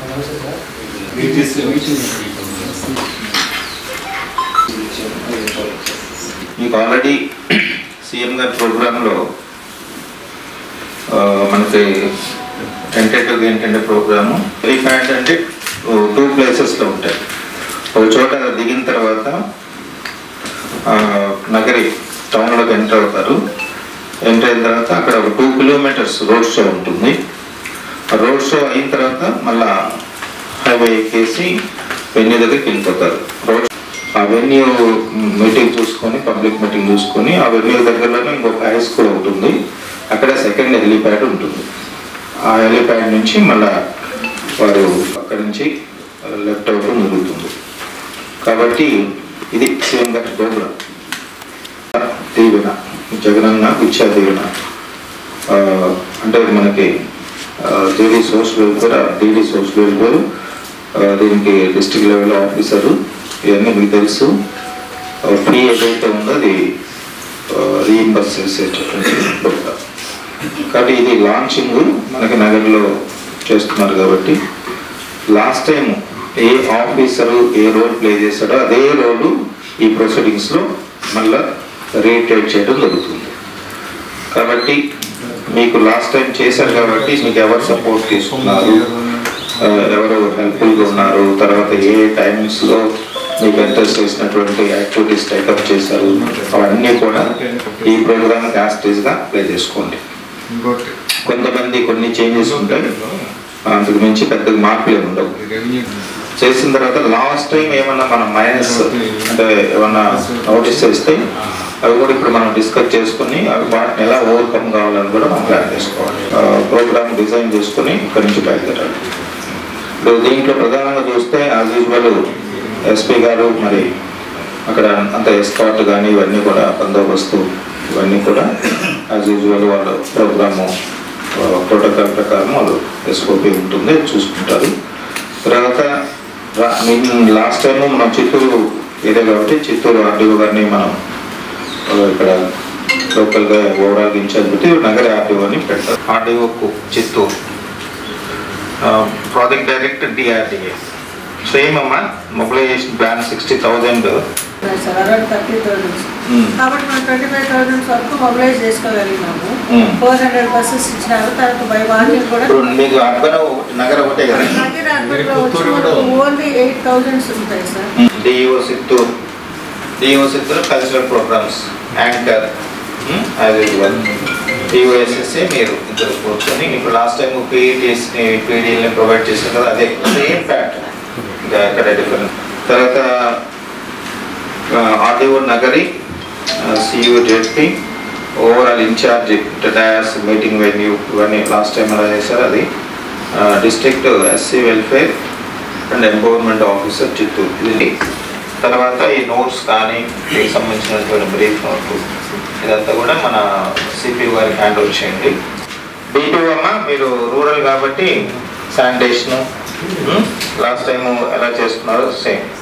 మీకు already CM గారి ప్రోగ్రాంలో మనకి టెంటేటివ్గా ఏంటంటే ప్రోగ్రాము ఎలిఫెంట్ అంటే టూ ప్లేసెస్లో ఉంటాయి ఒక చోట దిగిన తర్వాత ఆ, నగరి టౌన్లోకి ఎంటర్ అవుతారు ఎంటర్ అయిన తర్వాత అక్కడ ఒక టూ కిలోమీటర్స్ రోడ్ షో ఉంటుంది ఆ రోడ్ షో అయిన తర్వాత మళ్ళా హైవే ఎక్కేసి వెన్యూ దగ్గరికి వెళ్ళిపోతారు రోడ్ ఆ వెన్యూ మీటింగ్ చూసుకొని పబ్లిక్ మీటింగ్ చూసుకొని ఆ వెన్యూ దగ్గరలోనే ఇంకొక హై స్కూల్ ఉంటుంది అక్కడ సెకండ్ హెలిప్యాడ్ ఉంటుంది ఆ హెలిప్యాడ్ నుంచి మళ్ళా వారు అక్కడి నుంచి లెఫ్ట్ అవ్వడం జరుగుతుంది కాబట్టి ఇది సీఎం గారి ప్రోగ్రాం దీవెన జగనన్న విద్యా దీవెన ఆ, అంటే మనకి DD social welfare DD social welfare ఆ, దీనికి డిస్ట్రిక్ట్ లెవెల్ ఆఫీసరు ఇవన్నీ మీకు తెలుసు ఫీ ఏదైతే ఉందో అది రీఇంబర్స్ చేసేటటువంటి ప్రోగ్రామ్ కాబట్టి ఇది లాంచింగ్ మనకి నగరంలో చేస్తున్నారు కాబట్టి లాస్ట్ టైం ఏ ఆఫీసరు ఏ రోల్ ప్లే చేశాడో అదే రోలు ఈ ప్రొసీడింగ్స్లో మళ్ళా రీటైట్ చేయడం జరుగుతుంది కాబట్టి మీకు లాస్ట్ టైం చేశారు కాబట్టి మీకు ఎవరు సపోర్ట్ తీసుకున్నారు ఆ, ఎవరు హెల్ప్ఫుల్గా ఉన్నారు తర్వాత ఏ టైమ్స్లో మీకు ఎంటర్ చేసినటువంటి యాక్టివిటీస్ టేకప్ చేశారు అవన్నీ కూడా ఈ ప్రోగ్రామ్ గా ప్లే చేసుకోండి ఇంకోటి కొంతమంది కొన్ని చేంజెస్ ఉంటాయి అంతకు మించి పెద్దగా మార్పులు ఏమి ఉండవు రెవెన్యూ చేసిన తర్వాత లాస్ట్ టైం ఏమన్నా మనం మైనస్ అంటే ఏమన్నా నోటీస్ చేస్తే అవి కూడా ఇప్పుడు మనం డిస్కస్ చేసుకుని అవి వాటిని ఎలా ఓవర్కమ్ కావాలని కూడా మనం ప్లాన్ చేసుకోవాలి ప్రోగ్రామ్ డిజైన్ చేసుకుని ఇక్కడ నుంచి బయలుదేరాలి ఇప్పుడు దీంట్లో ప్రధానంగా చూస్తే యాజ్ యూజువల్ ఎస్పీ గారు మరి అక్కడ అంత ఎస్కాట్ కానీ ఇవన్నీ కూడా బందోబస్తు ఇవన్నీ కూడా యాజ్ యూజువల్ వాళ్ళ ప్రోగ్రాము ప్రోటోకాల్ ప్రకారం వాళ్ళు ఎస్ఓపి ఉంటుంది చూసుకుంటారు తర్వాత లాస్ట్ టైం మనం చిత్తూరు ఏరియా కాబట్టి చిత్తూరు ఆర్డీఓ గారిని మనం ఆ, ఇక్కడ లోకల్గా ఓవరాల్ ఇన్ఛార్జ్ పెట్టి నగర ఆర్డీఓని పెడతారు ఆర్డీఓకు Chittoor project director DRDA same అమ్మా mobilisation plan sixty thousand sir around thirty thousands కాబట్టి మనం ట్వంటీ ఫైవ్ థౌసండ్స్ వరకు మొబిలైజ్ చేసుకోగలిగినాము Hmm. ఫోర్ హండ్రెడ్ బస్సెస్ ఇచ్చినారు తర్వాత బై వాకింగ్ కూడా ఇప్పుడు మీకు అర్బన్ నగర ఒకటే కదా నగర అర్బన్లో వచ్చి మనకు ఓన్లీ ఎయిట్ థౌసండ్స్ ఉంటాయి sir DO Chittoor DO Chittoor cultural programmes anchor as usual DOSSA మీరు ఇద్దరు కూర్చొని ఇప్పుడు లాస్ట్ టైం పీఈటీస్ పీడీఎల్ని ప్రొవైడ్ చేశారు కదా అదే సేమ్ ఫ్యాక్ట్ ఇంకా ఎక్కడ డిఫరెంట్ తర్వాత RDO Nagari CU ZP overall incharge dais meeting venue ఇవన్నీ లాస్ట్ టైం ఎలా చేశారు అది district SC welfare and empowerment officer Chittoor ఇది తర్వాత ఈ నోట్స్ కానీ దీనికి సంబంధించినటువంటి బ్రీఫ్ నోట్ ఇదంతా కూడా మన సిపి గారికి హ్యాండ్ ఓవర్ చేయండి బీటూ అమ్మ మీరు రూరల్ కాబట్టి శానిటేషను లాస్ట్ టైం ఎలా చేసుకున్నారో సేమ్